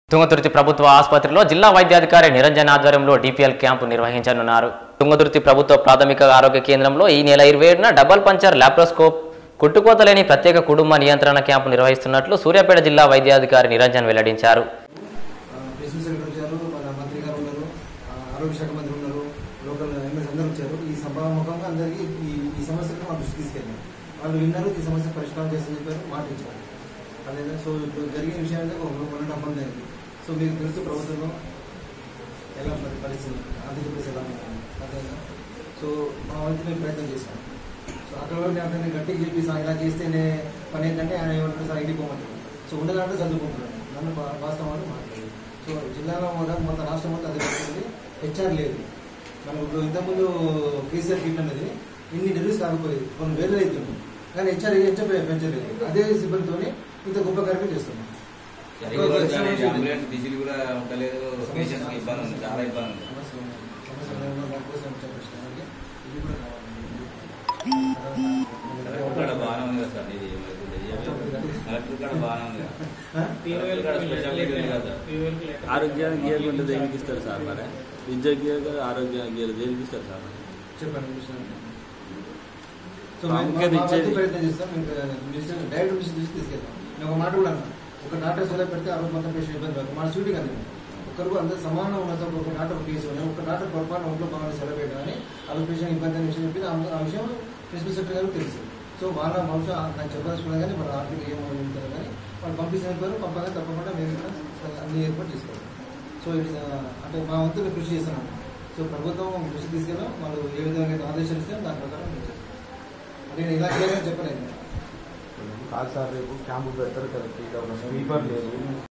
తుంగతుర్తి ప్రభుత్వ ఆసుపత్రిలో జిల్లా వైద్యాధికారి నిరంజన్ ఆధ్వర్యంలో డిపిఎల్ క్యాంపు నిర్వహించనున్నారు తుంగతుర్తి ప్రభుత్వ ప్రాథమిక ఆరోగ్య కేంద్రంలో ఈ నెల ఇరవై ఏడున డబల్ పంచర్ లాప్రోస్కోప్ కుట్టుకోతలేని ప్రత్యేక కుటుంబ నియంత్రణ క్యాంపు నిర్వహిస్తున్నట్లు సూర్యాపేట జిల్లా వైద్యాధికారి నిరంజన్ వెల్లడించారు ప్రెసిడెంట్ సెక్రటరీ వచ్చారు మన మంత్రి గారు ఉన్నారు ఆ, ఆరోగ్య శాఖ మంత్రి ఉన్నారు లోకల్ ఎమ్మెల్యేస్ అందరూ వచ్చారు ఈ సభాముఖంగా అందరికీ ఈ ఈ సమస్యను మా దృష్టి తీసుకెళ్ళారు వాళ్ళు విన్నారు ఈ సమస్య పరిష్కారం చేస్తని చెప్పారు మాట ఇచ్చారు అదే సో ఇప్పుడు జరిగిన విషయం అంటే ఒక వన్ అండ్ హాఫ్ మంత్ అయింది సో మీకు తెలుసు ప్రభుత్వంలో ఎలా మరి పరిస్థితి ఆంధ్రప్రదేశ్ ఎలా ఉంది అదేనా సో మా వంతు మేము ప్రయత్నం చేశాం సో అక్కడ వరకు నేను అతన్ని గట్టిగా చెప్పి "సార్, ఇలా చేస్తేనే పని ఏంటంటే ఆయన ఏమంటారు సార్ వెళ్ళిపోమంటారు సో ఉండదంటే చదువుకుంటున్నాను నన్ను బా- వాస్తవాన్ని మాట్లాడారు సో జిల్లాలో కూడా మొత్తం రాష్ట్రం మొత్తం అదే పరిస్థితి హెచ్ఆర్ లేదు మనం ఇప్పుడు ఇంతకుముందు కేసీఆర్ కిట్ అనేది ఇన్ని డెలివరీస్ కాకపోయేది కొన్ని వేలు అవుతుంది కానీ హెచ్ఆర్ హెచ్ఆర్ పెంచలేదు అదే సిబ్బందితోనే ఇంత గొప్ప కార్యక్రమం చేస్తున్నాం అంబులెన్స్ డీజిల్ కూడా ఉండలేదు పేషెంట్స్ ఇబ్బంది ఉంది చాలా ఇబ్బంది ఉంది సమస్య ఉంది. సమస్య ఉంది. ఉన్న దానికోసం వచ్చాం ప్రశ్నకి. ఇది కూడా కలెక్టర్ కూడా కావాలి. బాగానే ఉంది కదా సార్ ఇది కలెక్టర్ కూడా బాగానే ఉంది కదా ఆ? కలెక్టర్ కూడా స్పెషాలిటీ ఉంది కదా ఆరోగ్యానికి గేర్ ఉంటే దేనికి ఇస్తారు సార్ మరి విద్య గేర్ కదా ఆరోగ్యానికి గేర్ దేనికి ఇస్తారు సార్ చెప్పండి మిషన్ సో ప్రాముఖ్యత మేము మా- మా ఇచ్చేది. వంతు ప్రయత్నం చేస్తాం మీకు మిషన్ డైరెక్ట్ మిషన్ తీసి తీసుకెళ్తాం నేను ఒక మాట కూడా అన్నా ఒక డాక్టర్ సోదా పెడితే ఆ రోజు మొత్తం పేషెంట్ ఇబ్బంది పడదు మన షూటింగ్ అంతే ఒకరు అందరూ సమానం ఉన్నతో ఒక డాక్టర్ ఒక కేసు ఉన్నాయి ఒక డాక్టర్ పొరపాటు ఒంట్లో బాగా సెలవు పెట్టడం అని ఆ రోజు పేషెంట్ ఇబ్బంది అనే విషయం చెప్పి ఆ- ఆ విషయం ప్రిన్సిపల్ సెక్రటరీ గారికి తెలుసు సో వాళ్ళ బహుశా నాకు చెప్పదలుచుకున్నా కానీ మన ఆర్థిక ఏమో ఉంటారు కానీ వాళ్ళు పంపిస్తున్న పేరు పంపగా తప్పకుండా మేము కూడా అన్ని ఏర్పాటు చేసుకోవాలి సో ఇది ఆ, అంటే మా వంతులు కృషి చేస్తున్నాం సో ప్రభుత్వం కృషి తీసుకెళ్ళాం వాళ్ళు ఏ విధంగా అయితే ఆదేశాలు ఇస్తే దాని ప్రకారం మేము చేస్తాం. అంటే నేను ఇలా చేయాలని చెప్పలేదు కాదు సార్ రేపు క్యాంపు పెడతారు కదా స్వీపర్ లేదు